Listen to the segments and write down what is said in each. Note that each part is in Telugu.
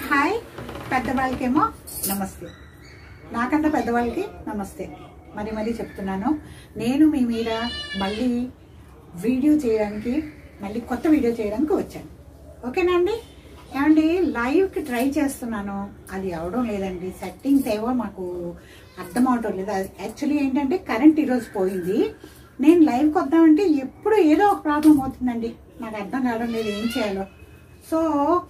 హాయ్ పెద్దవాళ్ళకేమో నమస్తే నాకన్నా పెద్దవాళ్ళకి నమస్తే మరి మరీ చెప్తున్నాను నేను మీ మీద మళ్ళీ వీడియో చేయడానికి మళ్ళీ కొత్త వీడియో చేయడానికి వచ్చాను ఓకేనా అండి ఏమండి లైవ్కి ట్రై చేస్తున్నాను అది అవడం లేదండి సెట్టింగ్స్ ఏవో మాకు అర్థం అవటం లేదు అది యాక్చువల్లీ ఏంటంటే కరెంట్ ఈరోజు పోయింది నేను లైవ్కి వద్దామంటే ఎప్పుడు ఏదో ఒక ప్రాబ్లం అవుతుందండి నాకు అర్థం కావడం లేదు ఏం చేయాలో సో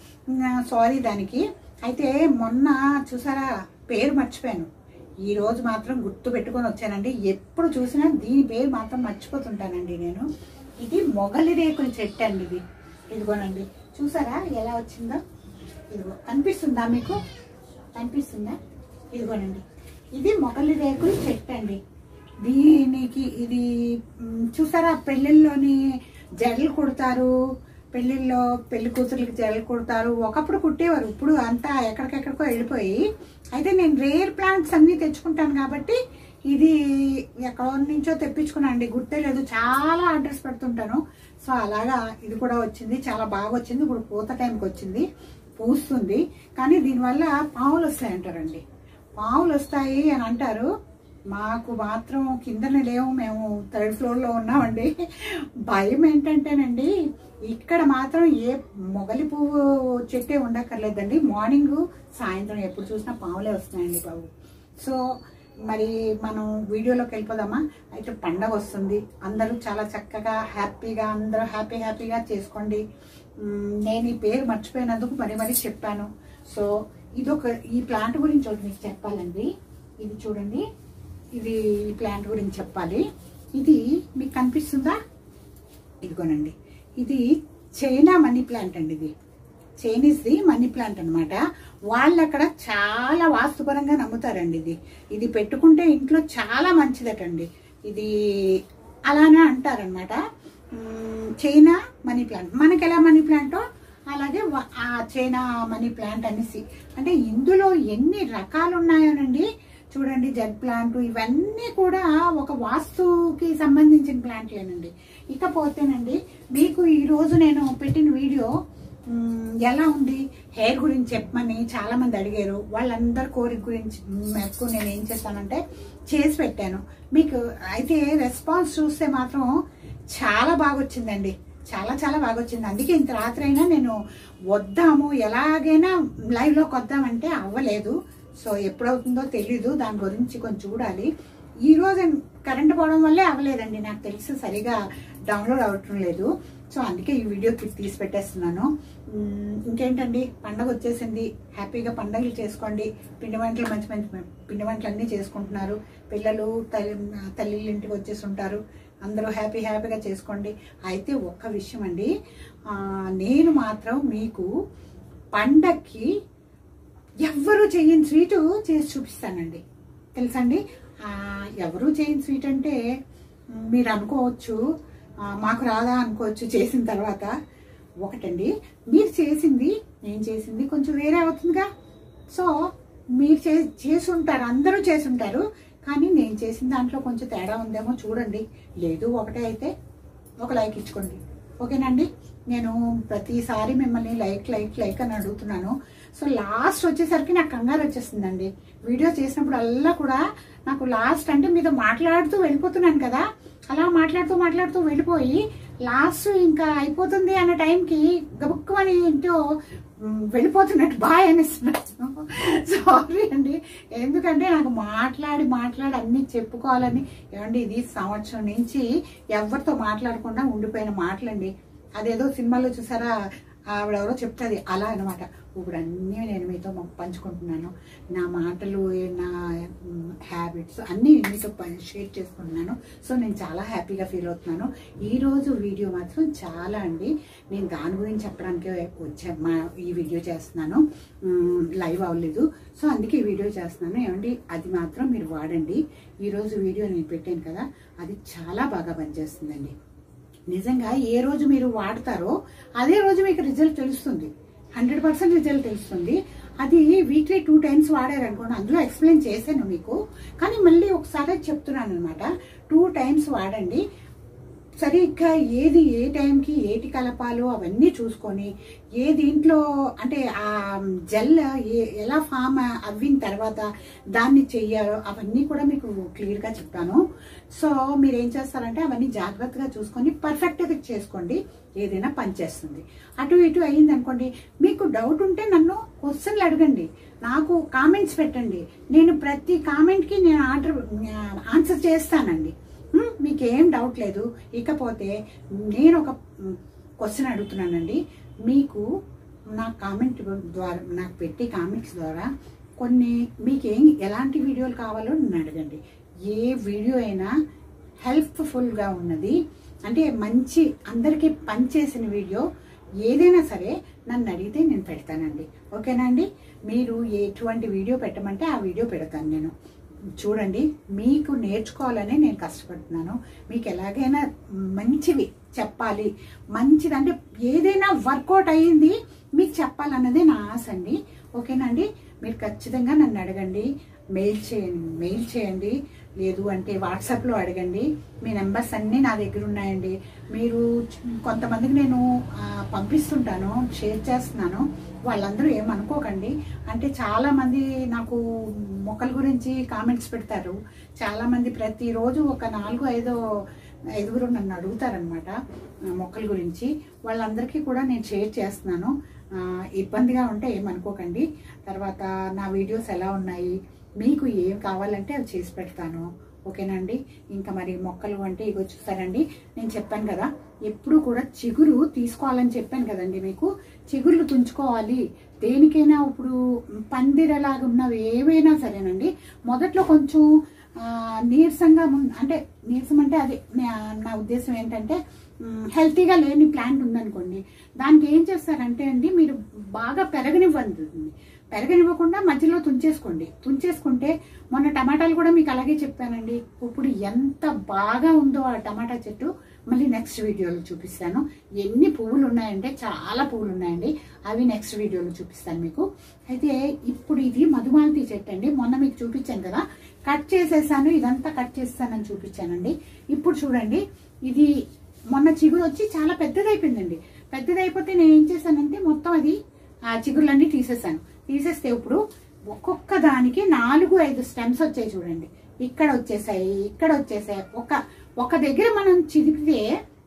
సారీ దానికి అయితే మొన్న చూసారా పేరు మర్చిపోయాను ఈ రోజు మాత్రం గుర్తు పెట్టుకొని వచ్చానండి ఎప్పుడు చూసినా దీని పేరు మాత్రం మర్చిపోతుంటానండి నేను ఇది మొగలి రేకుల చెట్టు అండి ఇది ఇదిగోనండి చూసారా ఎలా వచ్చిందో ఇదిగో కనిపిస్తుందా మీకు కనిపిస్తుందా ఇదిగోనండి ఇది మొగలి రేకుల చెట్టు అండి దీనికి ఇది మ్, చూసారా పెళ్ళిళ్ళలోని జడలు కుడతారు పెళ్ళిళ్ళలో పెళ్లి కూతుర్లకి జడలు కుడతారు ఒకప్పుడు కుట్టేవారు ఇప్పుడు అంతా ఎక్కడికెక్కడికో వెళ్ళిపోయి అయితే నేను రేర్ ప్లాంట్స్ అన్నీ తెచ్చుకుంటాను కాబట్టి ఇది ఎక్కడో నుంచో తెప్పించుకున్నాను అండి గుర్తే లేదు చాలా ఆర్డర్స్ పెడుతుంటాను సో అలాగా ఇది కూడా వచ్చింది చాలా బాగా వచ్చింది ఇప్పుడు పూత టైంకి వచ్చింది పూస్తుంది కానీ దీనివల్ల పావులు వస్తాయి అంటారండి పావులు వస్తాయి అని అంటారు మాకు మాత్రం కిందనే లేవు మేము థర్డ్ ఫ్లోర్లో ఉన్నామండి భయం ఏంటంటేనండి ఇక్కడ మాత్రం ఏ మొగలి పువ్వు చెట్టే ఉండక్కర్లేదండి మార్నింగ్ సాయంత్రం ఎప్పుడు చూసినా పావులే వస్తున్నాయండి బాబు సో మరి మనం వీడియోలోకి వెళ్ళిపోదామా అయితే పండగ వస్తుంది అందరూ చాలా చక్కగా హ్యాపీగా అందరూ హ్యాపీ హ్యాపీగా చేసుకోండి మ్, నేను ఈ పేరు మర్చిపోయినందుకు మరి మరి చెప్పాను సో ఇదొక ఈ ప్లాంట్ గురించి ఒకటి మీకు చెప్పాలండి ఇది చూడండి ఇది ఈ ప్లాంట్ గురించి చెప్పాలి ఇది మీకు కనిపిస్తుందా ఇదిగోనండి ఇది చైనా మనీ ప్లాంట్ అండి ఇది చైనీస్ది మనీ ప్లాంట్ అన్నమాట వాళ్ళు అక్కడ చాలా వాస్తుపరంగా నమ్ముతారండి ఇది ఇది పెట్టుకుంటే ఇంట్లో చాలా మంచిదటండి ఇది అలానే అంటారనమాట చైనా మనీ ప్లాంట్ మనకి ఎలా మనీ ప్లాంటో అలాగే వ- ఆ చైనా మనీ ప్లాంట్ అనేసి అంటే ఇందులో ఎన్ని రకాలు ఉన్నాయోనండి చూడండి జెడ్ ప్లాంట్ ఇవన్నీ కూడా ఒక వాస్తుకి సంబంధించిన ప్లాంట్లేనండి ఇకపోతేనండి మీకు ఈ రోజు నేను పెట్టిన వీడియో మ్, ఎలా ఉంది హెయిర్ గురించి చెప్పమని చాలా మంది అడిగారు వాళ్ళందరి కోరిక గురించి మేరకు నేను ఏం చేస్తానంటే చేసి పెట్టాను మీకు అయితే రెస్పాన్స్ చూస్తే మాత్రం చాలా బాగా వచ్చిందండి చాలా చాలా బాగా వచ్చింది అందుకే ఇంత రాత్రి అయినా నేను వద్దాము ఎలాగైనా లైవ్లోకి వద్దామంటే అవ్వలేదు సో ఎప్పుడవుతుందో తెలీదు దాని గురించి కొంచెం చూడాలి ఈ రోజు కరెంట్ పోవడం వల్లే అవ్వలేదండి నాకు తెలిసి సరిగా డౌన్లోడ్ అవ్వటం లేదు సో అందుకే ఈ వీడియోకి తీసి పెట్టేస్తున్నాను ఉమ్, ఇంకేంటండి పండగ వచ్చేసింది హ్యాపీగా పండగలు చేసుకోండి పిండి వంటలు మంచి మంచి పిండి వంటలు అన్నీ చేసుకుంటున్నారు పిల్లలు తల్లి తల్లిళ్ళ ఇంటికి వచ్చేసి ఉంటారు అందరూ హ్యాపీ హ్యాపీగా చేసుకోండి అయితే ఒక్క విషయం అండి ఆ, నేను మాత్రం మీకు పండక్కి ఎవ్వరూ చేయని స్వీటు చేసి చూపిస్తానండి తెలుసండి ఆ, ఎవరు చేయని స్వీట్ అంటే మ్, మీరు అనుకోవచ్చు ఆ, మాకు రాదా అనుకోవచ్చు చేసిన తర్వాత ఒకటండి మీరు చేసింది నేను చేసింది కొంచెం వేరే అవుతుందిగా సో మీరు చే చేసి ఉంటారు అందరూ చేసి ఉంటారు కానీ నేను చేసిన దాంట్లో కొంచెం తేడా ఉందేమో చూడండి లేదు ఒకటే అయితే ఒక లైక్ ఇచ్చుకోండి ఓకేనండి నేను ప్రతిసారి మిమ్మల్ని లైక్ లైక్ లైక్ అని అడుగుతున్నాను సో లాస్ట్ వచ్చేసరికి నాకు కంగారు వచ్చేస్తుందండి వీడియో చేసినప్పుడు అల్లా కూడా నాకు లాస్ట్ అంటే మీతో మాట్లాడుతూ వెళ్ళిపోతున్నాను కదా అలా మాట్లాడుతూ మాట్లాడుతూ వెళ్ళిపోయి లాస్ట్ ఇంకా అయిపోతుంది అన్న టైంకి గబుక్కుమని ఏంటో మ్, వెళ్ళిపోతున్నట్టు బాయ్ అనిస్తున్నాను సారీ అండి ఎందుకంటే నాకు మాట్లాడి మాట్లాడి అన్ని చెప్పుకోవాలని ఏమండి ఇది సంవత్సరం నుంచి ఎవరితో మాట్లాడకుండా ఉండిపోయిన మాటలండి అదేదో సినిమాలో చూసారా ఆవిడెవరో చెప్తుంది అలా అనమాట ఇప్పుడు అన్నీ నేను మీతో మ- పంచుకుంటున్నాను నా మాటలు నా హ్యాబిట్స్ అన్నీ మీతో ప- షేర్ చేసుకుంటున్నాను సో నేను చాలా హ్యాపీగా ఫీల్ అవుతున్నాను ఈ రోజు వీడియో మాత్రం చాలా అండి నేను దాని గురించి చెప్పడానికే వచ్చా మా ఈ వీడియో చేస్తున్నాను మ్, లైవ్ అవ్వలేదు సో అందుకే ఈ వీడియో చేస్తున్నాను ఏమండి అది మాత్రం మీరు వాడండి ఈరోజు వీడియో నేను పెట్టాను కదా అది చాలా బాగా పనిచేస్తుందండి నిజంగా ఏ రోజు మీరు వాడతారో అదే రోజు మీకు రిజల్ట్ తెలుస్తుంది హండ్రెడ్ పర్సెంట్ రిజల్ట్ తెలుస్తుంది అది వీక్లీ టూ టైమ్స్ వాడారనుకోండి అందులో ఎక్స్ప్లెయిన్ చేశాను మీకు కానీ మళ్ళీ ఒకసారి చెప్తున్నాను అనమాట టూ టైమ్స్ వాడండి సరిగ్గా ఏది ఏ టైంకి ఏటి కలపాలో అవన్నీ చూసుకొని ఏ దీంట్లో అంటే ఆ జెల్ ఏ- ఎలా ఫామ్ అవ్విన తర్వాత దాన్ని చెయ్యాలో అవన్నీ కూడా మీకు క్లియర్గా చెప్తాను సో మీరు ఏం చేస్తారంటే అవన్నీ జాగ్రత్తగా చూసుకొని పర్ఫెక్ట్గా చేసుకోండి ఏదైనా పనిచేస్తుంది అటు ఇటు అయ్యింది అనుకోండి మీకు డౌట్ ఉంటే నన్ను క్వశ్చన్లు అడగండి నాకు కామెంట్స్ పెట్టండి నేను ప్రతి కామెంట్కి నేను ఆర్డర్ ఆన్సర్ చేస్తానండి ఉమ్, మీకు ఏం డౌట్ లేదు ఇకపోతే నేను ఒక క్వశ్చన్ అడుగుతున్నానండి మీకు నా కామెంట్ ద్వారా నాకు పెట్టి కామెంట్స్ ద్వారా కొన్ని మీకు ఏం ఎలాంటి వీడియోలు కావాలో నన్ను అడగండి ఏ వీడియో అయినా హెల్ప్ఫుల్గా ఉన్నది అంటే మంచి అందరికీ పనిచేసిన వీడియో ఏదైనా సరే నన్ను అడిగితే నేను పెడతానండి ఓకేనా అండి మీరు ఎటువంటి వీడియో పెట్టమంటే ఆ వీడియో పెడతాను నేను చూడండి మీకు నేర్చుకోవాలనే నేను కష్టపడుతున్నాను మీకు ఎలాగైనా మంచివి చెప్పాలి మంచిది అంటే ఏదైనా వర్కౌట్ అయ్యింది మీకు చెప్పాలన్నదే నా ఆశ అండి ఓకేనండి మీరు ఖచ్చితంగా నన్ను అడగండి మెయిల్ చేయండి మెయిల్ చేయండి లేదు అంటే వాట్సాప్లో అడగండి మీ నెంబర్స్ అన్నీ నా దగ్గర ఉన్నాయండి మీరు చ- కొంతమందికి నేను ఆ, పంపిస్తుంటాను షేర్ చేస్తున్నాను వాళ్ళందరూ ఏమనుకోకండి అంటే చాలా మంది నాకు మొక్కల గురించి కామెంట్స్ పెడతారు చాలా మంది ప్రతిరోజు ఒక నాలుగు ఐదో ఐదుగురు నన్ను అడుగుతారనమాట మొక్కల గురించి వాళ్ళందరికీ కూడా నేను షేర్ చేస్తున్నాను ఆ, ఇబ్బందిగా ఉంటే ఏమనుకోకండి తర్వాత నా వీడియోస్ ఎలా ఉన్నాయి మీకు ఏం కావాలంటే అవి చేసి పెడతాను ఓకేనండి ఇంకా మరి మొక్కలు అంటే ఇగో చూసారండి నేను చెప్పాను కదా ఎప్పుడు కూడా చిగురు తీసుకోవాలని చెప్పాను కదండి మీకు చిగుర్లు తుంచుకోవాలి దేనికైనా ఇప్పుడు పందిరలాగా ఉన్నవి ఏవైనా సరేనండి మొదట్లో కొంచెం ఆ, నీరసంగా ఉన్- అంటే నీరసం అంటే అది నా- నా ఉద్దేశం ఏంటంటే మ్, హెల్తీగా లేని ప్లాంట్ ఉందనుకోండి దానికి ఏం చేస్తారంటే అండి మీరు బాగా పెరగనివ్వండి పెరగనివ్వకుండా మధ్యలో తుంచేసుకోండి తుంచేసుకుంటే మొన్న టమాటాలు కూడా మీకు అలాగే చెప్పానండి ఇప్పుడు ఎంత బాగా ఉందో ఆ టమాటా చెట్టు మళ్ళీ నెక్స్ట్ వీడియోలో చూపిస్తాను ఎన్ని పువ్వులు ఉన్నాయంటే చాలా పువ్వులు ఉన్నాయండి అవి నెక్స్ట్ వీడియోలో చూపిస్తాను మీకు అయితే ఇప్పుడు ఇది మధుమాలతి చెట్టు అండి మొన్న మీకు చూపించాను కదా కట్ చేసేసాను ఇదంతా కట్ చేస్తానని చూపించానండి ఇప్పుడు చూడండి ఇది మొన్న చిగురు వచ్చి చాలా పెద్దదైపోయిందండి పెద్దదైపోతే నేను ఏం చేశానంటే మొత్తం అది ఆ చిగురులన్నీ తీసేసాను తీసేస్తే ఇప్పుడు ఒక్కొక్క దానికి నాలుగు ఐదు స్టెమ్స్ వచ్చాయి చూడండి ఇక్కడ వచ్చేసాయి ఇక్కడ వచ్చేసాయి ఒక ఒక దగ్గర మనం చిదిపితే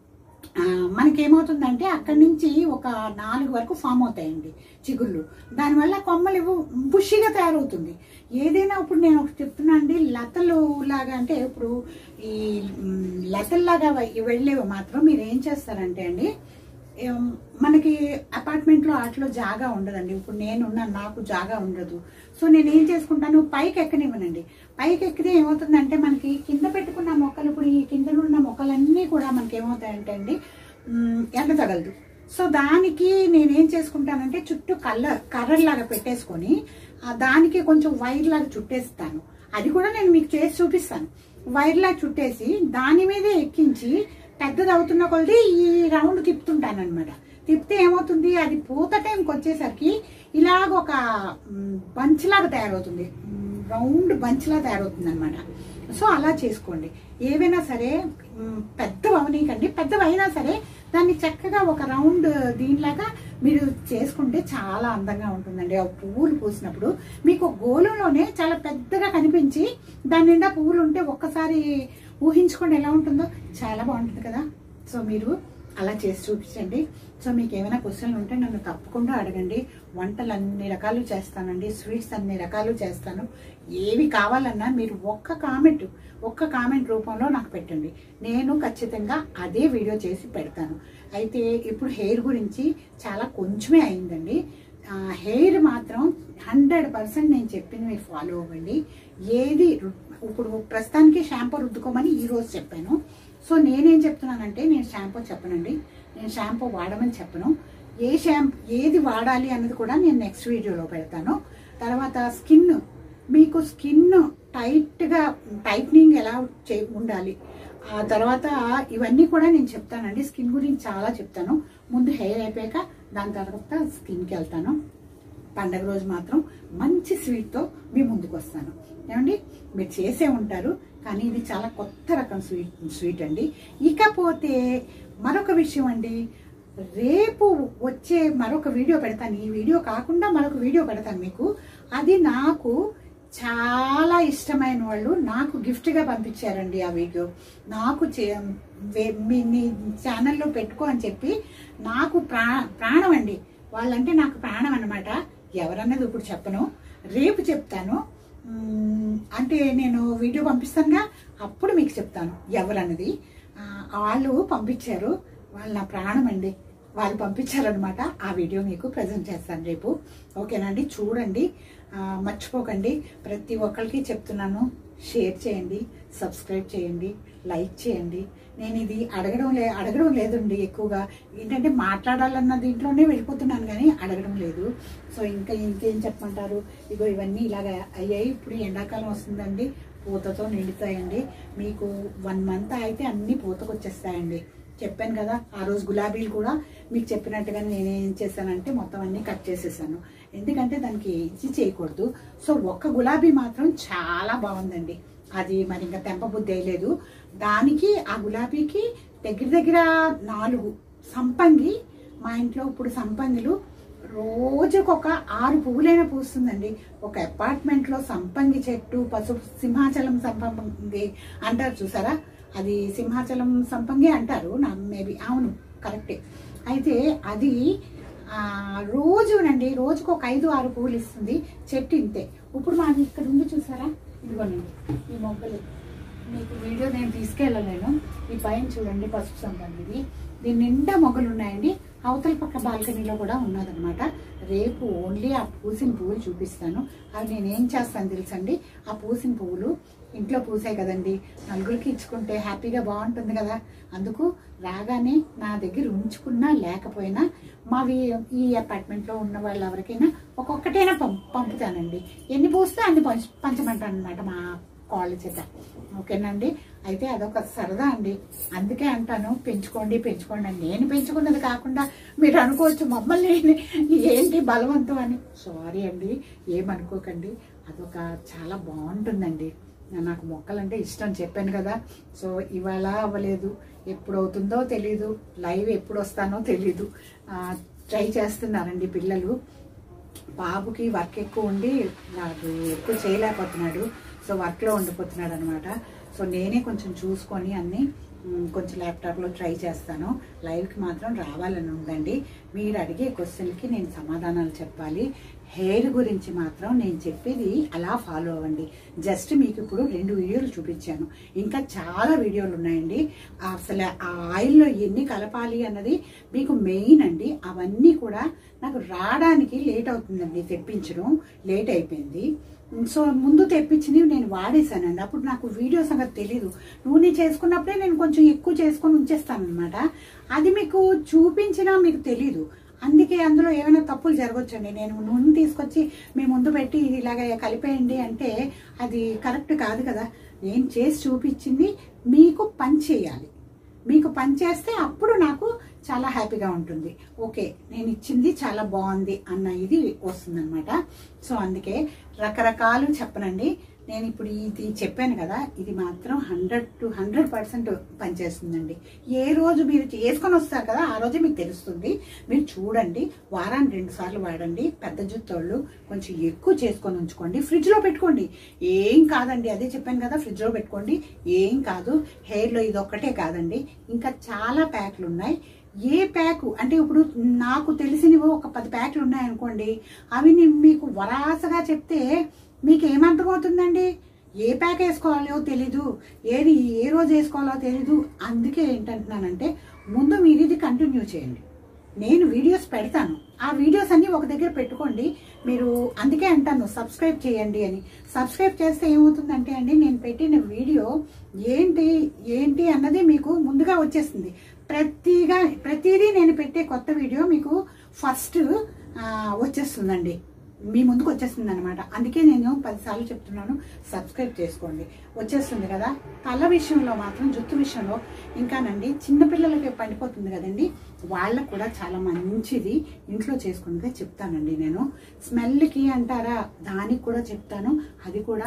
ఆ, మనకేమవుతుందంటే అక్కడి నుంచి ఒక నాలుగు వరకు ఫామ్ అవుతాయండి చిగుళ్ళు దానివల్ల కొమ్మలు ఇవ్వు బుషిగా తయారవుతుంది ఏదైనా ఇప్పుడు నేను ఒకటి చెప్తున్నా అండి లతలు లాగా అంటే ఇప్పుడు ఈ మ్, లతల్లాగా వె- వెళ్ళేవి మాత్రం మీరు ఏం చేస్తారంటే అండి ఏం, మనకి అపార్ట్మెంట్ లో ఆటలో జాగా ఉండదండి ఇప్పుడు నేనున్నా నాకు జాగా ఉండదు సో నేను ఏం చేసుకుంటాను పైకి ఎక్కనివ్వనండి పైకి ఎక్కితే ఏమవుతుందంటే మనకి కింద పెట్టుకున్న మొక్కలు ఇప్పుడు ఈ కింద ఉన్న మొక్కలన్నీ కూడా మనకి ఏమవుతాయంటే అండి మ్, ఎండ తగలదు సో దానికి నేనేం చేసుకుంటానంటే చుట్టూ కల్ల కర్రలాగా పెట్టేసుకొని ఆ దానికి కొంచెం వైర్ లాగా చుట్టేస్తాను అది కూడా నేను మీకు చేసి చూపిస్తాను వైర్ లాగా చుట్టేసి దాని మీదే ఎక్కించి పెద్దది అవుతున్న కొలది ఈ రౌండ్ తిప్పుతుంటాను అనమాట తిప్పితే ఏమవుతుంది అది పూత టైంకి వచ్చేసరికి ఇలాగ ఒక బంచ్ లాగా తయారవుతుంది రౌండ్ బంచ్ లాగా తయారవుతుంది అనమాట సో అలా చేసుకోండి ఏవైనా సరే మ్, పెద్దవి అవనీకండి పెద్దవి అయినా సరే దాన్ని చక్కగా ఒక రౌండ్ దీనిలాగా మీరు చేసుకుంటే చాలా అందంగా ఉంటుందండి ఆ పువ్వులు పూసినప్పుడు మీకు గోళంలోనే చాలా పెద్దగా కనిపించి దాని నిండా పువ్వులు ఉంటే ఒక్కసారి ఊహించుకోండి ఎలా ఉంటుందో చాలా బాగుంటుంది కదా సో మీరు అలా చేసి చూపించండి సో మీకు ఏమైనా క్వశ్చన్లు ఉంటే నన్ను తప్పకుండా అడగండి వంటలు అన్ని రకాలు చేస్తానండి స్వీట్స్ అన్ని రకాలు చేస్తాను ఏవి కావాలన్నా మీరు ఒక్క కామెంట్ ఒక్క కామెంట్ రూపంలో నాకు పెట్టండి నేను ఖచ్చితంగా అదే వీడియో చేసి పెడతాను అయితే ఇప్పుడు హెయిర్ గురించి చాలా కొంచెమే అయిందండి ఆ, హెయిర్ మాత్రం హండ్రెడ్ పర్సెంట్ నేను చెప్పింది మీరు ఫాలో అవ్వండి ఏది రు- ఇప్పుడు ప్రస్తుతానికి షాంపూ రుద్దుకోమని ఈ రోజు చెప్పాను సో నేనేం చెప్తున్నానంటే నేను షాంపూ చెప్పనండి నేను షాంపూ వాడమని చెప్పను ఏ షాంపూ ఏది వాడాలి అన్నది కూడా నేను నెక్స్ట్ వీడియోలో పెడతాను తర్వాత స్కిన్ మీకు స్కిన్ టైట్గా టైట్నింగ్ ఎలా చే ఉండాలి ఆ తర్వాత ఇవన్నీ కూడా నేను చెప్తానండి స్కిన్ గురించి చాలా చెప్తాను ముందు హెయిర్ అయిపోయాక దాని తర్వాత స్కిన్కి వెళ్తాను పండగ రోజు మాత్రం మంచి స్వీట్తో మీ ముందుకు వస్తాను ఏమండి మీరు చేసే ఉంటారు కానీ ఇది చాలా కొత్త రకం స్వీట్ స్వీట్ అండి ఇకపోతే మరొక విషయం అండి రేపు వచ్చే మరొక వీడియో పెడతాను ఈ వీడియో కాకుండా మరొక వీడియో పెడతాను మీకు అది నాకు చాలా ఇష్టమైన వాళ్ళు నాకు గిఫ్ట్గా పంపించారండి ఆ వీడియో నాకు చే- వే- మీ నీ ఛానల్లో పెట్టుకో అని చెప్పి నాకు ప్రా ప్రాణం అండి వాళ్ళంటే నాకు ప్రాణం అన్నమాట ఎవరన్నది ఇప్పుడు చెప్పను రేపు చెప్తాను మ్మ్, అంటే నేను వీడియో పంపిస్తానుగా అప్పుడు మీకు చెప్తాను ఎవరన్నది ఆ, వాళ్ళు పంపించారు వాళ్ళు నా ప్రాణం అండి వాళ్ళు పంపించారనమాట ఆ వీడియో మీకు ప్రజెంట్ చేస్తాను రేపు ఓకేనండి చూడండి ఆ, మర్చిపోకండి ప్రతి ఒక్కరికి చెప్తున్నాను షేర్ చేయండి సబ్స్క్రైబ్ చేయండి లైక్ చేయండి నేను ఇది అడగడం లే అడగడం లేదండి ఎక్కువగా ఏంటంటే మాట్లాడాలన్న దీంట్లోనే వెళ్ళిపోతున్నాను కానీ అడగడం లేదు సో ఇంకా ఇంకేం చెప్పమంటారు ఇగో ఇవన్నీ ఇలాగ అయ్యాయి ఇప్పుడు ఎండాకాలం వస్తుందండి పూతతో నిండుతాయండి మీకు వన్ మంత్ అయితే అన్ని పూతకు వచ్చేస్తాయండి చెప్పాను కదా ఆ రోజు గులాబీలు కూడా మీకు చెప్పినట్టుగా నేనేం చేశానంటే మొత్తం అన్ని కట్ చేసేసాను ఎందుకంటే దానికి ఇది చేయకూడదు సో ఒక్క గులాబీ మాత్రం చాలా బాగుందండి అది మరి ఇంకా తెంపబుద్ధి వేయలేదు దానికి ఆ గులాబీకి దగ్గర దగ్గర నాలుగు సంపంగి మా ఇంట్లో ఇప్పుడు సంపంగిలు రోజుకొక ఆరు పువ్వులైనా పూస్తుందండి ఒక అపార్ట్మెంట్ లో సంపంగి చెట్టు పసుపు సింహాచలం సంపంగి అంటారు చూసారా అది సింహాచలం సంపంగి అంటారు నా మేబీ అవును కరెక్టే అయితే అది ఆ, రోజునండి రోజుకు ఒక ఐదు ఆరు పువ్వులు ఇస్తుంది చెట్టు ఇంతే ఇప్పుడు మాది ఇక్కడ ఉంది చూసారా ఇదిగోనండి ఈ మొగ్గలు మీకు వీడియో నేను తీసుకెళ్ళలేను ఈ పైన చూడండి పసుపు సంబంధిది దీని నిండా మొగ్గలు ఉన్నాయండి అవతల పక్క బాల్కనీలో కూడా ఉన్నదనమాట రేపు ఓన్లీ ఆ పూసిన పువ్వులు చూపిస్తాను అవి నేను ఏం చేస్తాను తెలుసండి ఆ పూసిన పువ్వులు ఇంట్లో పూసాయి కదండి నలుగురికి ఇచ్చుకుంటే హ్యాపీగా బాగుంటుంది కదా అందుకు రాగానే నా దగ్గర ఉంచుకున్నా లేకపోయినా మావి ఈ అపార్ట్మెంట్లో ఉన్న వాళ్ళు ఎవరికైనా ఒక్కొక్కటైనా పం పంపుతానండి ఎన్ని పూస్తే అన్ని పంచ పంచమంటాను అనమాట మా కాళ్ళ చేత ఓకేనండి అయితే అదొక సరదా అండి అందుకే అంటాను పెంచుకోండి పెంచుకోండి అని నేను పెంచుకున్నది కాకుండా మీరు అనుకోవచ్చు మమ్మల్ని ఏంటి బలవంతం అని సారీ అండి ఏమనుకోకండి అదొక చాలా బాగుంటుందండి నాకు మొక్కలంటే ఇష్టం చెప్పాను కదా సో ఇవాళ అవ్వలేదు ఎప్పుడు అవుతుందో తెలీదు లైవ్ ఎప్పుడు వస్తానో తెలీదు ఆ, ట్రై చేస్తున్నారండి పిల్లలు బాబుకి వర్క్ ఎక్కువ ఉండి నాకు ఎక్కువ చేయలేకపోతున్నాడు సో వర్క్లో ఉండిపోతున్నాడు అనమాట సో నేనే కొంచెం చూసుకొని అన్ని మ్, కొంచెం ల్యాప్టాప్లో ట్రై చేస్తాను లైవ్కి మాత్రం రావాలని ఉందండి మీరు అడిగే క్వశ్చన్కి నేను సమాధానాలు చెప్పాలి హెయిర్ గురించి మాత్రం నేను చెప్పేది అలా ఫాలో అవ్వండి జస్ట్ మీకు ఇప్పుడు రెండు వీడియోలు చూపించాను ఇంకా చాలా వీడియోలు ఉన్నాయండి అసలు ఆ ఆయిల్లో ఎన్ని కలపాలి అన్నది మీకు మెయిన్ అండి అవన్నీ కూడా నాకు రావడానికి లేట్ అవుతుందండి తెప్పించడం లేట్ అయిపోయింది సో ముందు తెప్పించినవి నేను వాడేసానండి అప్పుడు నాకు వీడియో సంగతి తెలీదు నూనె చేసుకున్నప్పుడే నేను కొంచెం ఎక్కువ చేసుకొని ఉంచేస్తాను అనమాట అది మీకు చూపించినా మీకు తెలీదు అందుకే అందులో ఏమైనా తప్పులు జరగవచ్చండి నేను నూనె తీసుకొచ్చి మీ ముందు పెట్టి ఇది ఇలాగ కలిపేయండి అంటే అది కరెక్ట్ కాదు కదా నేను చేసి చూపించింది మీకు పని చేయాలి మీకు పని చేస్తే అప్పుడు నాకు చాలా హ్యాపీగా ఉంటుంది ఓకే నేను ఇచ్చింది చాలా బాగుంది అన్న ఇది వస్తుందన్నమాట సో అందుకే రకరకాలు చెప్పనండి నేను ఇప్పుడు ఇది చెప్పాను కదా ఇది మాత్రం హండ్రెడ్ టు హండ్రెడ్ పర్సెంట్ పనిచేస్తుందండి ఏ రోజు మీరు చేసుకొని వస్తారు కదా ఆ రోజే మీకు తెలుస్తుంది మీరు చూడండి వారానికి రెండు సార్లు వాడండి పెద్ద జుత్తోళ్ళు కొంచెం ఎక్కువ చేసుకొని ఉంచుకోండి ఫ్రిడ్జ్లో పెట్టుకోండి ఏం కాదండి అదే చెప్పాను కదా ఫ్రిడ్జ్లో పెట్టుకోండి ఏం కాదు హెయిర్లో ఇది ఒక్కటే కాదండి ఇంకా చాలా ప్యాక్లు ఉన్నాయి ఏ ప్యాకు అంటే ఇప్పుడు నాకు తెలిసినవి ఒక పది ప్యాక్లు ఉన్నాయనుకోండి అవి నేను మీకు వరాసగా చెప్తే మీకు ఏమర్థమవుతుందండి ఏ ప్యాక్ వేసుకోవాలో తెలీదు ఏది ఏ రోజు వేసుకోవాలో తెలీదు అందుకే ఏంటంటున్నానంటే ముందు మీరు ఇది కంటిన్యూ చేయండి నేను వీడియోస్ పెడతాను ఆ వీడియోస్ అన్ని ఒక దగ్గర పెట్టుకోండి మీరు అందుకే అంటాను సబ్స్క్రైబ్ చేయండి అని సబ్స్క్రైబ్ చేస్తే ఏమవుతుందంటే అండి నేను పెట్టిన వీడియో ఏంటి ఏంటి అన్నది మీకు ముందుగా వచ్చేస్తుంది ప్రతిగా ప్రతిదీ నేను పెట్టే కొత్త వీడియో మీకు ఫస్ట్ వచ్చేస్తుందండి మీ ముందుకు వచ్చేస్తుంది అనమాట అందుకే నేను పదిసార్లు చెప్తున్నాను సబ్స్క్రైబ్ చేసుకోండి వచ్చేస్తుంది కదా తల విషయంలో మాత్రం జుట్టు విషయంలో ఇంకానండి చిన్నపిల్లలకి పండిపోతుంది కదండి వాళ్ళకు కూడా చాలా మంచిది ఇంట్లో చేసుకున్నదే చెప్తానండి నేను స్మెల్కి అంటారా దానికి కూడా చెప్తాను అది కూడా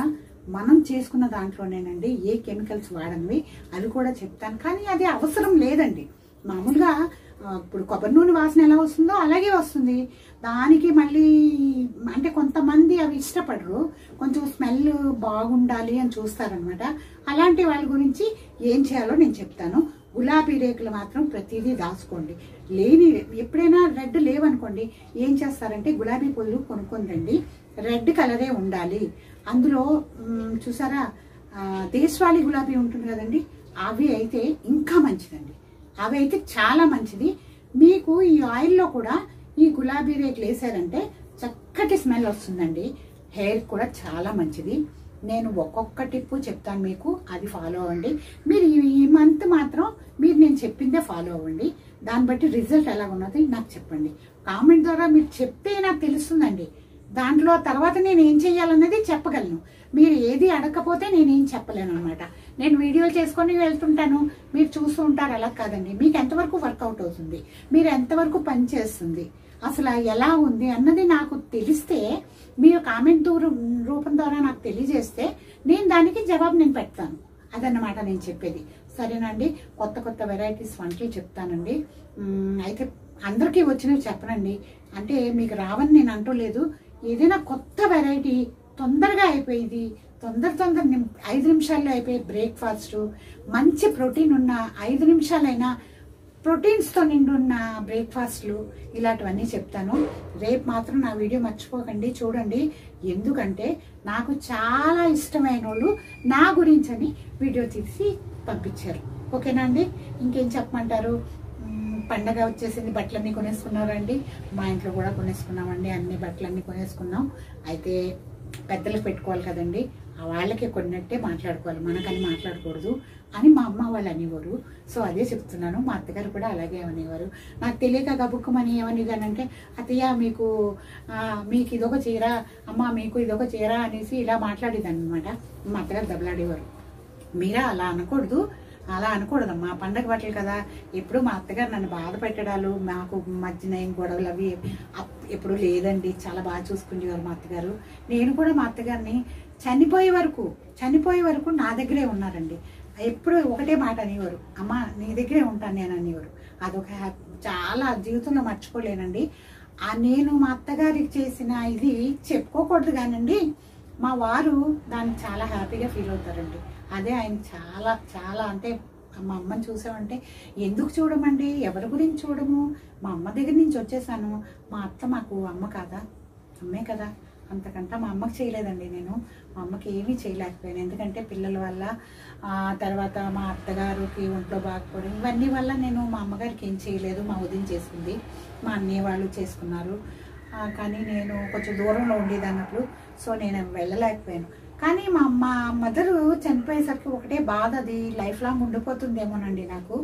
మనం చేసుకున్న దాంట్లోనేనండి ఏ కెమికల్స్ వాడనివి అది కూడా చెప్తాను కానీ అది అవసరం లేదండి మామూలుగా ఆ, ఇప్పుడు కొబ్బరి నూనె వాసన ఎలా వస్తుందో అలాగే వస్తుంది దానికి మళ్ళీ అంటే కొంతమంది అవి ఇష్టపడరు కొంచెం స్మెల్ బాగుండాలి అని చూస్తారనమాట అలాంటి వాళ్ళ గురించి ఏం చేయాలో నేను చెప్తాను గులాబీ రేకులు మాత్రం ప్రతిదీ దాచుకోండి లేని ఎప్పుడైనా రెడ్ లేవనుకోండి ఏం చేస్తారంటే గులాబీ పువ్వులు కొనుక్కొని రండి రెడ్ కలరే ఉండాలి అందులో మ్, చూసారా ఆ, దేశవాళీ గులాబీ ఉంటుంది కదండి అవి అయితే ఇంకా మంచిదండి అవి అయితే చాలా మంచిది మీకు ఈ ఆయిల్లో కూడా ఈ గులాబీ రేకులు వేసారంటే చక్కటి స్మెల్ వస్తుందండి హెయిర్ కూడా చాలా మంచిది నేను ఒక్కొక్క టిప్పు చెప్తాను మీకు అది ఫాలో అవ్వండి మీరు ఈ- ఈ మంత్ మాత్రం మీరు నేను చెప్పిందే ఫాలో అవ్వండి దాన్ని బట్టి రిజల్ట్ ఎలా ఉన్నది నాకు చెప్పండి కామెంట్ ద్వారా మీరు చెప్తే నాకు తెలుస్తుందండి దాంట్లో తర్వాత నేను ఏం చేయాలన్నది చెప్పగలను మీరు ఏది అడగకపోతే నేనేం చెప్పలేను అనమాట నేను వీడియోలు చేసుకొని వెళ్తుంటాను మీరు చూస్తూ ఉంటారు అలా కాదండి మీకు ఎంతవరకు వర్కౌట్ అవుతుంది మీరు ఎంతవరకు పని చేస్తుంది అసలు ఎలా ఉంది అన్నది నాకు తెలిస్తే మీరు కామెంట్ దూరం రూపం ద్వారా నాకు తెలియజేస్తే నేను దానికి జవాబు నేను పెడతాను అదన్నమాట నేను చెప్పేది సరేనండి కొత్త కొత్త వెరైటీస్ వంటలు చెప్తానండి మ్, అయితే అందరికీ వచ్చినవి చెప్పనండి అంటే మీకు రావని నేను అంటలేదు ఏదైనా కొత్త వెరైటీ తొందరగా అయిపోయింది తొందర తొందర నిమ్- ఐదు నిమిషాల్లో అయిపోయి బ్రేక్ఫాస్ట్ మంచి ప్రోటీన్ ఉన్న ఐదు నిమిషాలైనా ప్రోటీన్స్తో నిండున్న బ్రేక్ఫాస్ట్లు ఇలాంటివన్నీ చెప్తాను రేపు మాత్రం నా వీడియో మర్చిపోకండి చూడండి ఎందుకంటే నాకు చాలా ఇష్టమైన వాళ్ళు నా గురించని వీడియో తీసి పంపించారు ఓకేనా అండి ఇంకేం చెప్పమంటారు మ్మ్, పండగ వచ్చేసింది బట్టలన్నీ కొనేసుకున్నారండి మా ఇంట్లో కూడా కొనేసుకున్నామండి అన్ని బట్టలన్నీ కొనేసుకున్నాం అయితే పెద్దలకు పెట్టుకోవాలి కదండి ఆ వాళ్ళకి కొన్నట్టే మాట్లాడుకోవాలి మనకని మాట్లాడకూడదు అని మా అమ్మ వాళ్ళు అనేవారు సో అదే చెప్తున్నాను మా అత్తగారు కూడా అలాగే అనేవారు నాకు తెలియక గబుక్కుమని ఏమనిదానంటే అత్తయ్య మీకు ఆ, మీకు ఇదొక చీర అమ్మ మీకు ఇదొక చీర అనేసి ఇలా మాట్లాడేదాన్ని అనమాట మా అత్తగారు దెబ్బలాడేవారు మీరా అలా అనకూడదు అలా అనకూడదమ్మా పండగ బట్టలు కదా ఎప్పుడు మా అత్తగారు నన్ను బాధ పెట్టడాలు మాకు మధ్యన ఏం గొడవలు అవి అప్- ఎప్పుడు లేదండి చాలా బాగా చూసుకునేవారు మా అత్తగారు నేను కూడా మా అత్తగారిని చనిపోయే వరకు చనిపోయే వరకు నా దగ్గరే ఉన్నారండి ఎప్పుడు ఒకటే మాట అనేవారు అమ్మ నీ దగ్గరే ఉంటాను నేను అనేవారు అదొక హ్యాపీ చాలా జీవితంలో మర్చిపోలేనండి ఆ నేను మా అత్తగారికి చేసిన ఇది చెప్పుకోకూడదు కానండి మా వారు దానికి చాలా హ్యాపీగా ఫీల్ అవుతారండి అదే ఆయన చాలా చాలా అంటే మా అమ్మని చూసామంటే ఎందుకు చూడమండి ఎవరి గురించి చూడము మా అమ్మ దగ్గర నుంచి వచ్చేసాను మా అత్త మాకు అమ్మ కాదా అమ్మే కదా అంతకంటే మా అమ్మకి చేయలేదండి నేను మా అమ్మకి ఏమీ చేయలేకపోయాను ఎందుకంటే పిల్లల వల్ల ఆ తర్వాత మా అత్తగారికి ఒంట్లో బాగపోవడం ఇవన్నీ వల్ల నేను మా అమ్మగారికి ఏం చేయలేదు మా వదిన చేసుకుంది మా అన్నయ్య వాళ్ళు చేసుకున్నారు ఆ, కానీ నేను కొంచెం దూరంలో ఉండేది అన్నప్పుడు సో నేను వెళ్ళలేకపోయాను కానీ మా మా మదరు చనిపోయేసరికి ఒకటే బాధ అది లైఫ్ లాంగ్ ఉండిపోతుందేమోనండి నాకు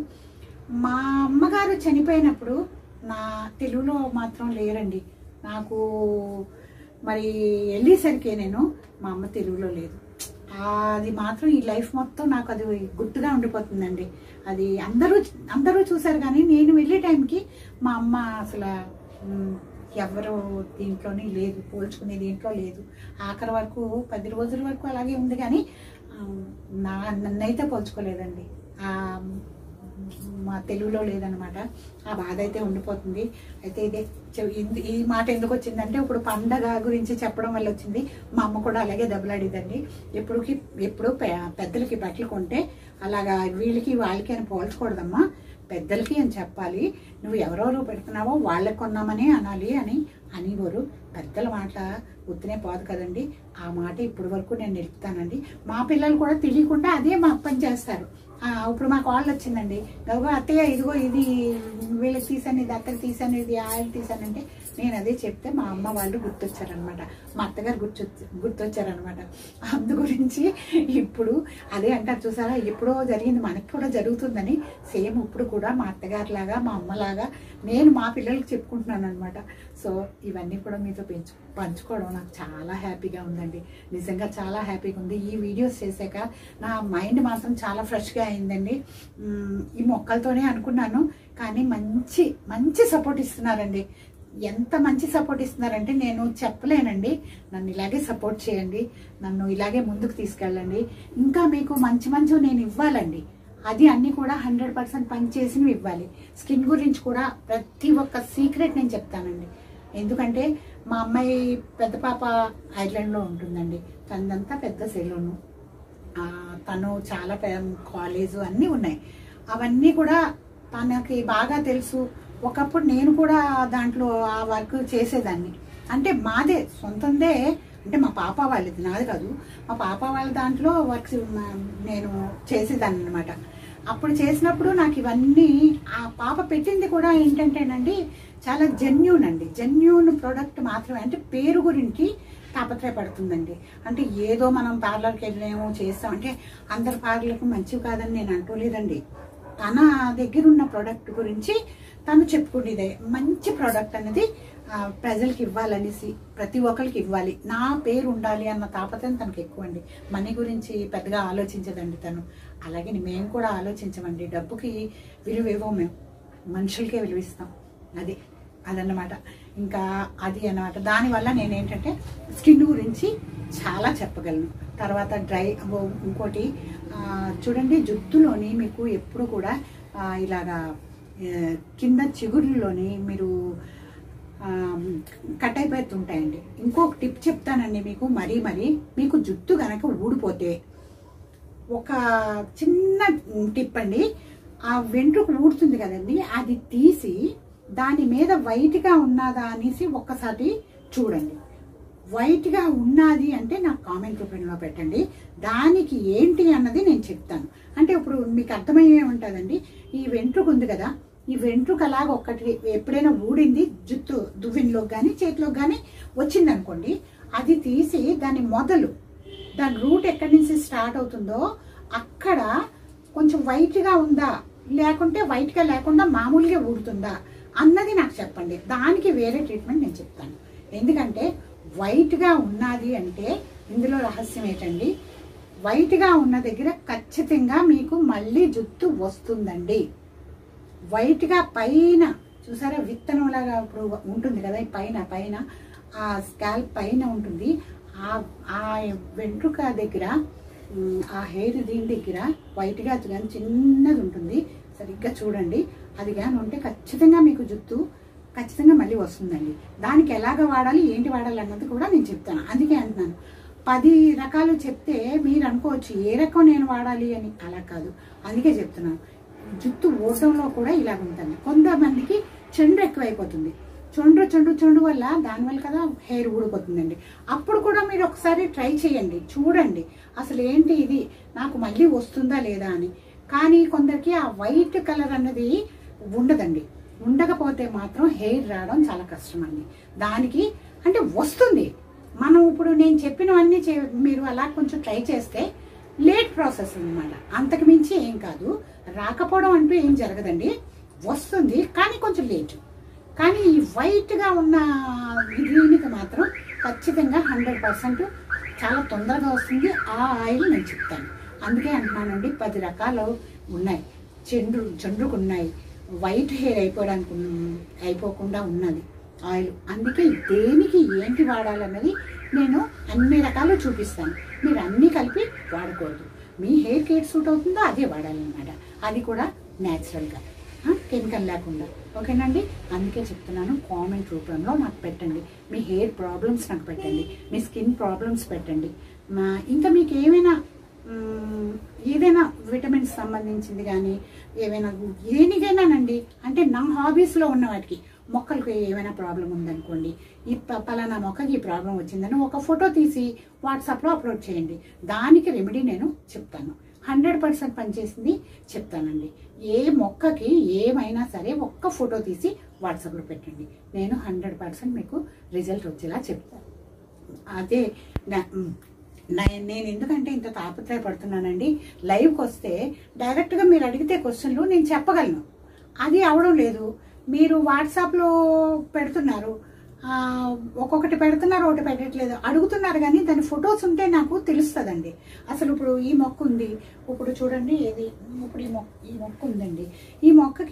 మా అమ్మగారు చనిపోయినప్పుడు నా తెలుగులో మాత్రం లేరండి నాకు మరి వెళ్ళేసరికి నేను మా అమ్మ తెలుగులో లేదు అది మాత్రం ఈ లైఫ్ మొత్తం నాకు అది గుర్తుగా ఉండిపోతుందండి అది అందరూ అందరూ చూశారు కానీ నేను వెళ్ళే టైంకి మా అమ్మ అసలు మ్, ఎవరు దీంట్లోనే లేదు పోల్చుకునే దీంట్లో లేదు ఆఖరి వరకు పది రోజుల వరకు అలాగే ఉంది కానీ ఆ, నా నన్నైతే పోల్చుకోలేదండి ఆ, మా తెలుగులో లేదనమాట ఆ బాధ అయితే ఉండిపోతుంది అయితే ఇదే చె- ఇంద- ఈ మాట ఎందుకు వచ్చిందంటే ఇప్పుడు పండగ గురించి చెప్పడం వల్ల వచ్చింది మా అమ్మ కూడా అలాగే దెబ్బలాడిద్దండి ఎప్పుడుకి ఎప్పుడు పె- పెద్దలకి బట్టలు కొంటే అలాగా వీళ్ళకి వాళ్ళకి అని పోల్చకూడదమ్మా పెద్దలకి అని చెప్పాలి నువ్వు ఎవరెవరు పెడుతున్నావో వాళ్ళకి కొన్నామని అనాలి అని అనేవారు పెద్దల మాట ఉత్తినే పోదు కదండి ఆ మాట ఇప్పటి వరకు నేను నిలుపుతానండి మా పిల్లలు కూడా తెలియకుండా అదే మా పని చేస్తారు ఆ, ఇప్పుడు మాకు వాళ్ళు వచ్చిందండి గౌరవ అత్తయ్య ఇదిగో ఇది వీళ్ళకి తీసాను ఇది అత్తకి తీసాను ఇది ఆయిల్ తీసానంటే నేను అదే చెప్తే మా అమ్మ వాళ్ళు గుర్తొచ్చారనమాట మా అత్తగారు గుర్తు గుర్తొచ్చారనమాట అందు గురించి ఇప్పుడు అదే అంటారు చూసారా ఎప్పుడో జరిగింది మనకి కూడా జరుగుతుందని సేమ్ ఇప్పుడు కూడా మా అత్తగారు లాగా మా అమ్మలాగా నేను మా పిల్లలకి చెప్పుకుంటున్నాను అనమాట సో ఇవన్నీ కూడా మీతో పెంచు పంచుకోవడం నాకు చాలా హ్యాపీగా ఉందండి నిజంగా చాలా హ్యాపీగా ఉంది ఈ వీడియోస్ చేశాక నా మైండ్ మాత్రం చాలా ఫ్రెష్గా అయిందండి మ్, ఈ మొక్కలతోనే అనుకున్నాను కానీ మంచి మంచి సపోర్ట్ ఇస్తున్నారండి ఎంత మంచి సపోర్ట్ ఇస్తున్నారంటే నేను చెప్పలేనండి నన్ను ఇలాగే సపోర్ట్ చేయండి నన్ను ఇలాగే ముందుకు తీసుకెళ్ళండి ఇంకా మీకు మంచి మంచి నేను ఇవ్వాలండి అది అన్ని కూడా హండ్రెడ్ పర్సెంట్ పనిచేసినవి ఇవ్వాలి స్కిన్ గురించి కూడా ప్రతి ఒక్క సీక్రెట్ నేను చెప్తానండి ఎందుకంటే మా అమ్మాయి పెద్ద పాప ఐర్లాండ్లో ఉంటుందండి తనదంతా పెద్ద సెలూను ఆ, తను చాలా కాలేజ్ అన్నీ ఉన్నాయి అవన్నీ కూడా తనకి బాగా తెలుసు ఒకప్పుడు నేను కూడా దాంట్లో ఆ వర్క్ చేసేదాన్ని అంటే మాదే సొంతందే అంటే మా పాప వాళ్ళది నాది కాదు మా పాప వాళ్ళ దాంట్లో వర్క్స్ నేను చేసేదాన్ని అనమాట అప్పుడు చేసినప్పుడు నాకు ఇవన్నీ ఆ పాప పెట్టింది కూడా ఏంటంటేనండి చాలా జెన్యూన్ అండి జెన్యూన్ ప్రోడక్ట్ మాత్రమే అంటే పేరు గురించి తాపత్రయపడుతుందండి అంటే ఏదో మనం పార్లర్కి వెళ్ళాము చేస్తాం అంటే అందరి పార్లర్కు మంచివి కాదని నేను అంటూలేదండి తన దగ్గర ఉన్న ప్రోడక్ట్ గురించి తను చెప్పుకునేదే మంచి ప్రోడక్ట్ అనేది ఆ, ప్రజలకి ఇవ్వాలనేసి ప్రతి ఒక్కరికి ఇవ్వాలి నా పేరు ఉండాలి అన్న తాపత్రయం తనకి ఎక్కువ అండి మనీ గురించి పెద్దగా ఆలోచించదండి తను అలాగే మేము కూడా ఆలోచించమండి డబ్బుకి విలువ ఇవ్వం మేము మనుషులకే విలువిస్తాం అది అదన్నమాట ఇంకా అది అన్నమాట దానివల్ల నేను ఏంటంటే స్కిన్ గురించి చాలా చెప్పగలను తర్వాత డ్రై ఓ, ఇంకోటి ఆ, చూడండి జుట్టులోని మీకు ఎప్పుడు కూడా ఆ, ఇలాగా ఆ, కింద చిగురులోని మీరు ఆ, కట్ అయిపోతుంటాయండి ఇంకొక టిప్ చెప్తానండి మీకు మరీ మరీ మీకు జుట్టు గనక ఊడిపోతే ఒక చిన్న టిప్ అండి ఆ వెంట్రుక ఊడుతుంది కదండి అది తీసి దాని మీద వైట్గా ఉన్నదా అనేసి ఒక్కసారి చూడండి వైట్గా ఉన్నది అంటే నాకు కామెంట్ రూపంలో పెట్టండి దానికి ఏంటి అన్నది నేను చెప్తాను అంటే ఇప్పుడు మీకు అర్థమయ్యే ఉంటుందండి ఈ వెంట్రుక ఉంది కదా ఈ వెంట్రుక అలాగ ఒక్కటి ఎప్పుడైనా ఊడింది జుట్టు దువ్వెనలోకి కానీ చేతిలోకి కానీ వచ్చింది అనుకోండి అది తీసి దాని మొదలు దాని రూట్ ఎక్కడి నుంచి స్టార్ట్ అవుతుందో అక్కడ కొంచెం వైట్గా ఉందా లేకుంటే వైట్గా లేకుండా మామూలుగా ఊడుతుందా అన్నది నాకు చెప్పండి దానికి వేరే ట్రీట్మెంట్ నేను చెప్తాను ఎందుకంటే వైట్గా ఉన్నది అంటే ఇందులో రహస్యం ఏంటండి వైట్గా ఉన్న దగ్గర ఖచ్చితంగా మీకు మళ్ళీ జుట్టు వస్తుందండి వైట్గా పైన చూసారా విత్తనంలాగా ఇప్పుడు ఉంటుంది కదా ఈ పైన పైన ఆ స్కాల్ప్ పైన ఉంటుంది ఆ ఆ వెంట్రుక దగ్గర ఉమ్, ఆ హెయిర్ దీని దగ్గర వైట్గా అది కానీ చిన్నది ఉంటుంది సరిగ్గా చూడండి అది కానీ ఉంటే ఖచ్చితంగా మీకు జుట్టు ఖచ్చితంగా మళ్ళీ వస్తుందండి దానికి ఎలాగ వాడాలి ఏంటి వాడాలి అన్నది కూడా నేను చెప్తాను అందుకే అంటున్నాను పది రకాలు చెప్తే మీరు అనుకోవచ్చు ఏ రకం నేను వాడాలి అని అలా కాదు అందుకే చెప్తున్నాను జుట్టు ఊడటంలో కూడా ఇలాగ ఉంటుంది కొంతమందికి చెండు ఎక్కువైపోతుంది చొండ్రు చొండు చొండు వల్ల దానివల్ల కదా హెయిర్ ఊడిపోతుందండి అప్పుడు కూడా మీరు ఒకసారి ట్రై చేయండి చూడండి అసలు ఏంటి ఇది నాకు మళ్ళీ వస్తుందా లేదా అని కానీ కొందరికి ఆ వైట్ కలర్ అన్నది ఉండదండి ఉండకపోతే మాత్రం హెయిర్ రావడం చాలా కష్టం అండి దానికి అంటే వస్తుంది మనం ఇప్పుడు నేను చెప్పినవన్నీ చే- మీరు అలా కొంచెం ట్రై చేస్తే లేట్ ప్రాసెస్ అన్నమాట అంతకు మించి ఏం కాదు రాకపోవడం అంటూ ఏం జరగదండి వస్తుంది కానీ కొంచెం లేట్ కానీ ఈ వైట్గా ఉన్న దీనికి మాత్రం ఖచ్చితంగా హండ్రెడ్ పర్సెంట్ చాలా తొందరగా వస్తుంది ఆ ఆయిల్ నేను చెప్తాను అందుకే అంటున్నానండి పది రకాలు ఉన్నాయి చెండ్రు చెండ్రుకు ఉన్నాయి వైట్ హెయిర్ అయిపోవడానికి ఉన్న- అయిపోకుండా ఉన్నది ఆయిల్ అందుకే దేనికి ఏంటి వాడాలన్నది నేను అన్ని రకాలు చూపిస్తాను మీరు అన్నీ కలిపి వాడకూడదు మీ హెయిర్కి ఏది సూట్ అవుతుందో అదే వాడాలన్నమాట అది కూడా న్యాచురల్గా కెమికల్ లేకుండా ఓకేనండి అందుకే చెప్తున్నాను కామెంట్ రూపంలో నాకు పెట్టండి మీ హెయిర్ ప్రాబ్లమ్స్ నాకు పెట్టండి మీ స్కిన్ ప్రాబ్లమ్స్ పెట్టండి మా- ఇంకా మీకు ఏమైనా మ్మ్, ఏదైనా విటమిన్స్ సంబంధించింది కానీ ఏమైనా దేనికైనానండి అంటే నా హాబీస్లో ఉన్న వాటికి మొక్కలకు ఏమైనా ప్రాబ్లం ఉందనుకోండి ఈ ప- పలానా మొక్కకి ఈ ప్రాబ్లం వచ్చిందని ఒక ఫోటో తీసి వాట్సాప్లో అప్లోడ్ చేయండి దానికి రెమెడీ నేను చెప్తాను హండ్రెడ్ పర్సెంట్ పనిచేసింది చెప్తానండి ఏ మొక్కకి ఏమైనా సరే ఒక్క ఫోటో తీసి వాట్సాప్లో పెట్టండి నేను హండ్రెడ్ పర్సెంట్ మీకు రిజల్ట్ వచ్చేలా చెప్తాను అదే నా- మ్, నా- నేను ఎందుకంటే ఇంత తాపత్రయపడుతున్నానండి లైవ్కి వస్తే డైరెక్ట్గా మీరు అడిగితే క్వశ్చన్లు నేను చెప్పగలను అది అవడం లేదు మీరు వాట్సాప్లో పెడుతున్నారు ఆ, ఒక్కొక్కటి పెడుతున్నారు ఒకటి పెట్టట్లేదు అడుగుతున్నారు కానీ దాని ఫొటోస్ ఉంటే నాకు తెలుస్తుందండి అసలు ఇప్పుడు ఈ మొక్క ఉంది ఇప్పుడు చూడండి ఇది ఇప్పుడు ఈ మొక్క ఈ మొక్క ఉందండి ఈ మొక్కకి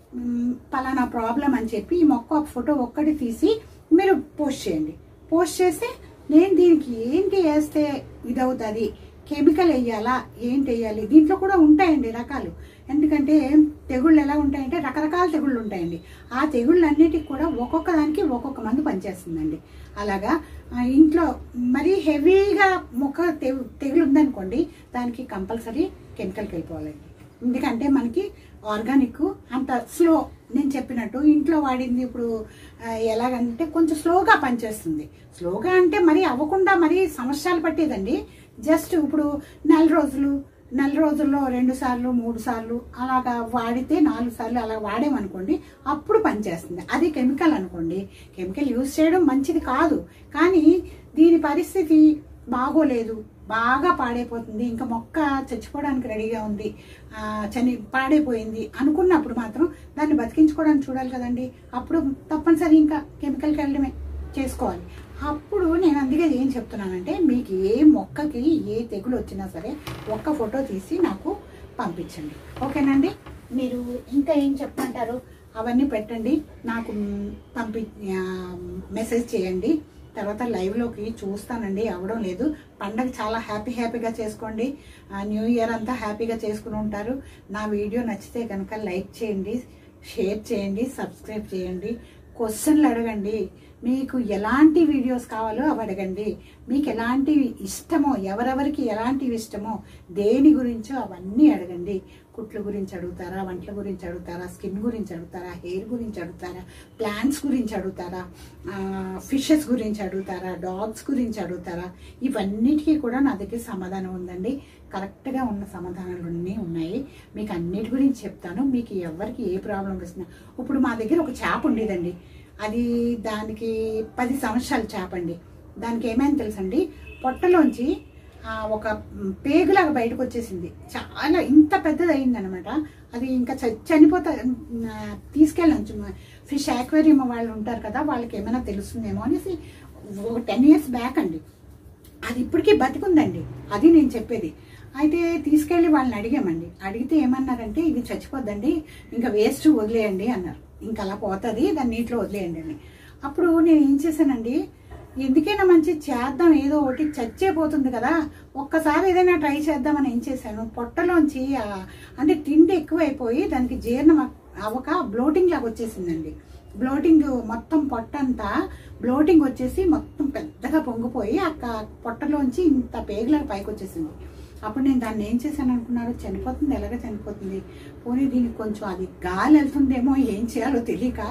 మ్, పలానా ప్రాబ్లం అని చెప్పి ఈ మొక్క ఒక ఫోటో ఒక్కటి తీసి మీరు పోస్ట్ చేయండి పోస్ట్ చేస్తే నేను దీనికి ఏంటి వేస్తే ఇదవుతుంది కెమికల్ వేయాలా ఏంటి వేయాలి దీంట్లో కూడా ఉంటాయండి రకాలు ఎందుకంటే తెగుళ్ళు ఎలా ఉంటాయంటే రకరకాల తెగుళ్ళు ఉంటాయండి ఆ తెగుళ్ళన్నిటికి కూడా ఒక్కొక్క దానికి ఒక్కొక్క మందు పనిచేస్తుందండి అలాగా ఆ, ఇంట్లో మరీ హెవీగా మొక్క తెగు తెగులు ఉందనుకోండి దానికి కంపల్సరీ కెమికల్కి వెళ్ళిపోవాలండి ఎందుకంటే మనకి ఆర్గానిక్ అంత స్లో నేను చెప్పినట్టు ఇంట్లో వాడింది ఇప్పుడు ఆ, ఎలాగంటే కొంచెం స్లోగా పనిచేస్తుంది స్లోగా అంటే మరి అవ్వకుండా మరి సంవత్సరాలు పట్టేదండి జస్ట్ ఇప్పుడు నెల రోజులు నెల రోజుల్లో రెండు సార్లు మూడు సార్లు అలాగా వాడితే నాలుగు సార్లు అలా వాడామనుకోండి అప్పుడు పనిచేస్తుంది అది కెమికల్ అనుకోండి కెమికల్ యూజ్ చేయడం మంచిది కాదు కానీ దీని పరిస్థితి బాగోలేదు బాగా పాడైపోతుంది ఇంకా మొక్క చచ్చిపోవడానికి రెడీగా ఉంది ఆ, చని పాడైపోయింది అనుకున్నప్పుడు మాత్రం దాన్ని బతికించుకోవడానికి చూడాలి కదండి అప్పుడు తప్పనిసరి ఇంకా కెమికల్కి వెళ్ళడమే చేసుకోవాలి అప్పుడు నేను అందుకే ఏం చెప్తున్నానంటే మీకు ఏ మొక్కకి ఏ తెగులు వచ్చినా సరే ఒక్క ఫోటో తీసి నాకు పంపించండి ఓకేనండి మీరు ఇంకా ఏం చెప్పమంటారు అవన్నీ పెట్టండి నాకు మ్, పంపి ఆ, మెసేజ్ చేయండి తర్వాత లైవ్లోకి చూస్తానండి అవడం లేదు పండగ చాలా హ్యాపీ హ్యాపీగా చేసుకోండి ఆ, న్యూ ఇయర్ అంతా హ్యాపీగా చేసుకుని ఉంటారు నా వీడియో నచ్చితే కనుక లైక్ చేయండి షేర్ చేయండి సబ్స్క్రైబ్ చేయండి క్వశ్చన్లు అడగండి మీకు ఎలాంటి వీడియోస్ కావాలో అవి అడగండి మీకు ఎలాంటి ఇష్టమో ఎవరెవరికి ఎలాంటివి ఇష్టమో దేని గురించో అవన్నీ అడగండి కుట్ల గురించి అడుగుతారా వంటల గురించి అడుగుతారా స్కిన్ గురించి అడుగుతారా హెయిర్ గురించి అడుగుతారా ప్లాంట్స్ గురించి అడుగుతారా ఫిషెస్ గురించి అడుగుతారా డాగ్స్ గురించి అడుగుతారా ఇవన్నిటికీ కూడా నా దగ్గర సమాధానం ఉందండి కరెక్ట్గా ఉన్న సమాధానాలు అన్నీ ఉన్నాయి మీకు అన్నిటి గురించి చెప్తాను మీకు ఎవరికి ఏ ప్రాబ్లం వస్తున్నా ఇప్పుడు మా దగ్గర ఒక చేప ఉండేదండి అది దానికి పది సంవత్సరాల చేప అండి దానికి ఏమైంది తెలుసండి పొట్టలోంచి ఆ, ఒక మ్, పేగులాగా బయటకు వచ్చేసింది చాలా ఇంత పెద్దది అయిందనమాట అది ఇంకా చ- చనిపోతా ఆ, తీసుకెళ్ళచ్చు ఫిష్ ఆక్వేరియం వాళ్ళు ఉంటారు కదా వాళ్ళకి ఏమైనా తెలుస్తుందేమో అనేసి ఒక టెన్ ఇయర్స్ బ్యాక్ అండి అది ఇప్పటికీ బతికుందండి అది నేను చెప్పేది అయితే తీసుకెళ్లి వాళ్ళని అడిగామండి అడిగితే ఏమన్నారంటే ఇది చచ్చిపోద్దండి ఇంకా వేస్ట్ వదిలేయండి అన్నారు ఇంకా అలా పోతుంది దాన్ని నీటిలో వదిలేయండి అని అప్పుడు నేను ఏం చేశానండి ఎందుకైనా మంచి చేద్దాం ఏదో ఒకటి చచ్చే పోతుంది కదా ఒక్కసారి ఏదైనా ట్రై చేద్దామని ఏం చేశాను పొట్టలోంచి ఆ, అంటే తిండి ఎక్కువైపోయి దానికి జీర్ణం అవ్వక బ్లోటింగ్ లాగా వచ్చేసిందండి బ్లోటింగ్ మొత్తం పొట్టంతా బ్లోటింగ్ వచ్చేసి మొత్తం పెద్దగా పొంగిపోయి అక్క పొట్టలోంచి ఇంత పేగులాగా పైకి వచ్చేసింది అప్పుడు నేను దాన్ని ఏం చేశాను అనుకున్నారు చనిపోతుంది ఎలాగ చనిపోతుంది పోనీ దీనికి కొంచెం అది గాలి వెళ్తుందేమో ఏం చేయాలో తెలియక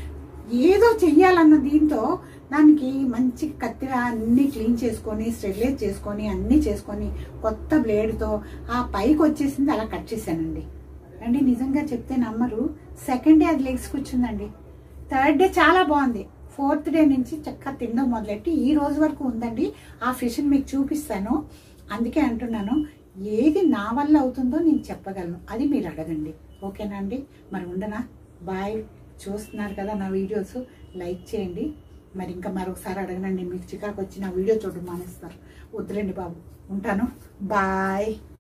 ఏదో చెయ్యాలన్న దీంతో దానికి మంచి కత్తిర అన్ని క్లీన్ చేసుకొని స్టెరిలైజ్ చేసుకొని అన్ని చేసుకొని కొత్త బ్లేడ్తో ఆ పైకి వచ్చేసింది అలా కట్ చేశానండి అండి నిజంగా చెప్తే నమ్మరు సెకండ్ డే అది లెగ్స్ కూర్చుందండి థర్డ్ డే చాలా బాగుంది ఫోర్త్ డే నుంచి చక్కగా తినడం మొదలెట్టి ఈ రోజు వరకు ఉందండి ఆ ఫిష్ని మీకు చూపిస్తాను అందుకే అంటున్నాను ఏది నా వల్ల అవుతుందో నేను చెప్పగలను అది మీరు అడగండి ఓకేనా అండి మరి ఉండనా బాయ్ చూస్తున్నారు కదా నా వీడియోస్ లైక్ చేయండి మరి ఇంకా మరొకసారి అడగనండి మీకు చికాకు వచ్చి నా వీడియో చూడడం మానేస్తారు వద్దులేండి బాబు ఉంటాను బాయ్